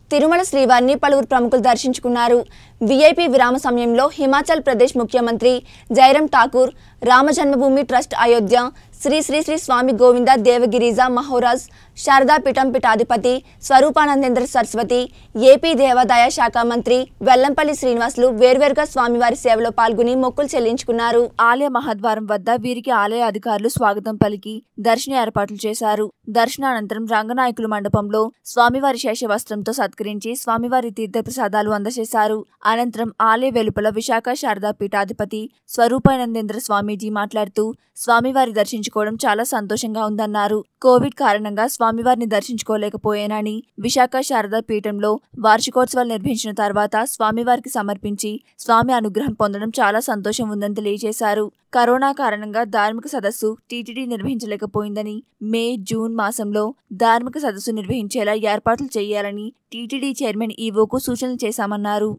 తిరుమల శ్రీవారిని పలువురు ప్రముఖులు దర్శించుకున్నారు వీఐపీ విరామ సమయంలో హిమాచల్ ప్రదేశ్ ముఖ్యమంత్రి జైరామ్ ఠాకూర్ రామజన్మభూమి ట్రస్ట్ అయోధ్య శ్రీ శ్రీ శ్రీ స్వామి గోవింద దేవగిరిజా మహోరాజ్ శారదా పీఠం పీఠాధిపతి స్వరూపానందేంద్ర సరస్వతి ఏపీ దేవాదాయ శాఖ మంత్రి వెల్లంపల్లి శ్రీనివాసులు వేర్వేరుగా స్వామివారి సేవలో పాల్గొని మొక్కులు చెల్లించుకున్నారు ఆలయ మహద్వారం వద్ద వీరికి ఆలయ అధికారులు స్వాగతం పలికి దర్శన ఏర్పాట్లు చేశారు దర్శనానంతరం రంగనాయకుల మండపంలో స్వామివారి శేష వస్త్రంతో సత్కరించి స్వామివారి తీర్థప్రసాదాలు అందజేశారు అనంతరం ఆలయ వెలుపల విశాఖ శారదా పీఠాధిపతి స్వరూపానందేంద్ర స్వామీజీ మాట్లాడుతూ స్వామివారి దర్శించుకోవడం చాలా సంతోషంగా ఉందన్నారు కోవిడ్ కారణంగా స్వామివారిని దర్శించుకోలేకపోయానని విశాఖ శారదా పీఠంలో వార్షికోత్సవాలు నిర్వహించిన తర్వాత స్వామివారికి సమర్పించి స్వామి అనుగ్రహం పొందడం చాలా సంతోషం ఉందని తెలియజేశారు కరోనా కారణంగా ధార్మిక సదస్సు టీటీడీ నిర్వహించలేకపోయిందని మే జూన్ మాసంలో ధార్మిక సదస్సు నిర్వహించేలా ఏర్పాట్లు చేయాలని టీటీడీ చైర్మన్ ఈవోకు సూచనలు చేశామన్నారు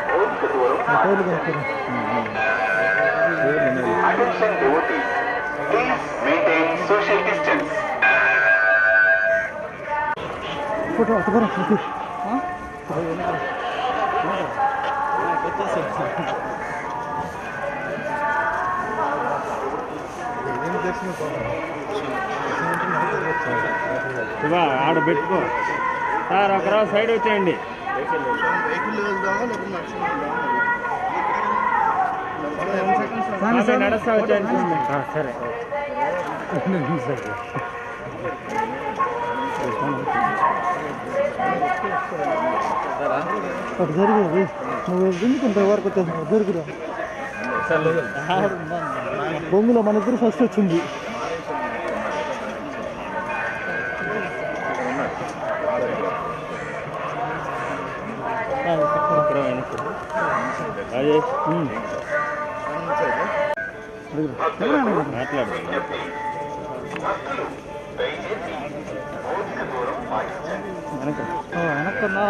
Attention devotees, please maintain social distance. Photo అటుగా ఓకే శివా ఆడ పెట్టుకో సార్ ఒకరావు సైడ్ వచ్చేయండి స్వామి నడుస్తా వచ్చేయండి ఆ, సరే అటు జరిగేది నువ్వు ఎందుకు ఇంత వరకు వచ్చేసావు జరుగురా బొంగులో మన ఇద్దరు ఫస్ట్ వచ్చింది ఒకరావు వెనక్కి. రాజేష్ మాట్లాడు వెనక్కన్నా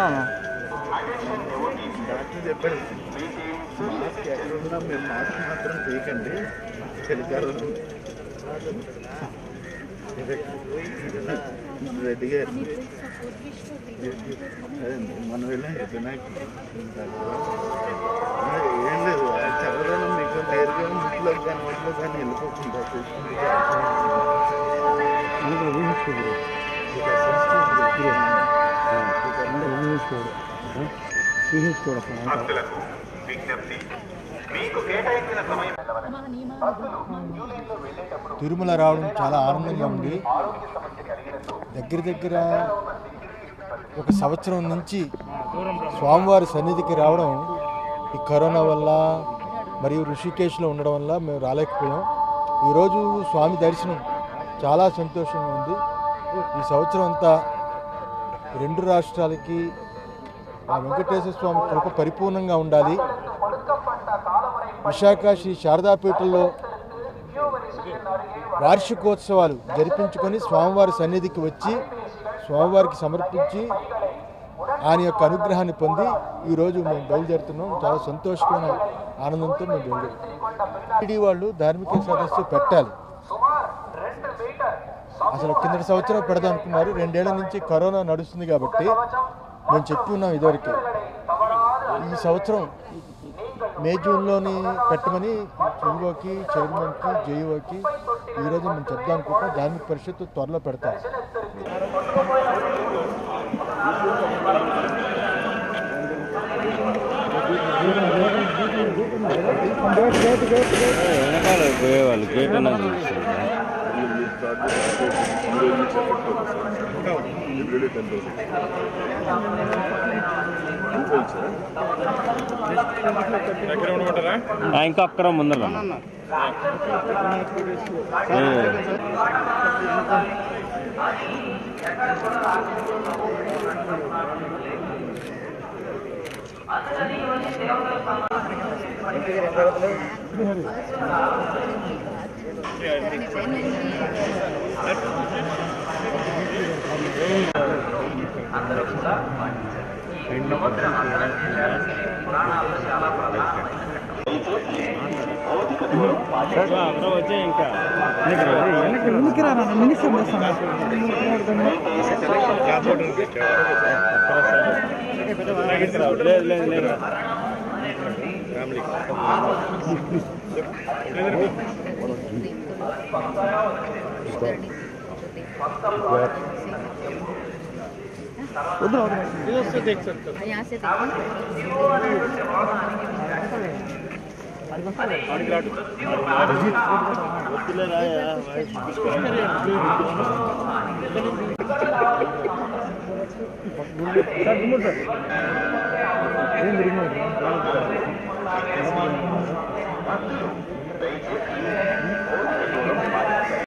డాక్టర్ చెప్పాడు మాస్క్ ఎక్కడ ఉన్నా మీరు మాస్క్ మాత్రం తీయకండి చలికాలం రెడ్డి గారు అదే మనం వెళ్ళాం వినాయక ఏం లేదు ఆ చల్లదనం మీకు నేరుగా ముట్లో కానీ ఒంట్లో కానీ వెళ్ళిపోకుండా చూసుకుంటే ఊహించుకోడు ఊహించుకోడు ఊహించుకోడు అసలు అంతా. భక్తులకు విజ్ఞప్తి మీకు కేటాయించిన సమయం తిరుమల రావడం చాలా ఆనందంగా ఉంది దగ్గర దగ్గర ఒక సంవత్సరం నుంచి స్వామివారి సన్నిధికి రావడం ఈ కరోనా వల్ల మరియు ఋషికేశ్లో ఉండడం వల్ల మేము రాలేకపోయాం ఈరోజు స్వామి దర్శనం చాలా సంతోషంగా ఉంది ఈ సంవత్సరం అంతా రెండు రాష్ట్రాలకి ఆ వెంకటేశ్వర స్వామి కృప పరిపూర్ణంగా ఉండాలి విశాఖ శ్రీ శారదాపీఠంలో వార్షికోత్సవాలు జరిపించుకొని స్వామివారి సన్నిధికి వచ్చి స్వామివారికి సమర్పించి ఆయన యొక్క అనుగ్రహాన్ని పొంది ఈరోజు మేము బయలుదేరుతున్నాం చాలా సంతోషమైన ఆనందంతో మేము బయలుదేరుతున్నాం టీడీ వాళ్ళు ధార్మిక సదస్సు పెట్టాలి అసలు కిందటి సంవత్సరం పెడదాం అనుకున్నారు రెండేళ్ల నుంచి కరోనా నడుస్తుంది కాబట్టి మేము చెప్పి ఉన్నాం ఇదివరకే ఈ సంవత్సరం మే జూన్లోని పెట్టమని చెవిఓకి చైర్మన్కి జేఈఓకి ఈరోజు మేము చెప్దాం అనుకుంటున్నాం ధార్మిక పరిషత్తు త్వరలో పెడతాం వెనకాల పోయేవాళ్ళు గేట్ ఉన్నది చూపిస్తుంది. ఆ, ఇంకా ఒక్కర ముందర ఏ. అక్కడ వచ్చే ఇంకా వెనక్కి ముందుకు రా నాన్న మినిస్టర్ చేస్తాను లేదు లేదు లేదు यहाँ से ఏంది రిమోట్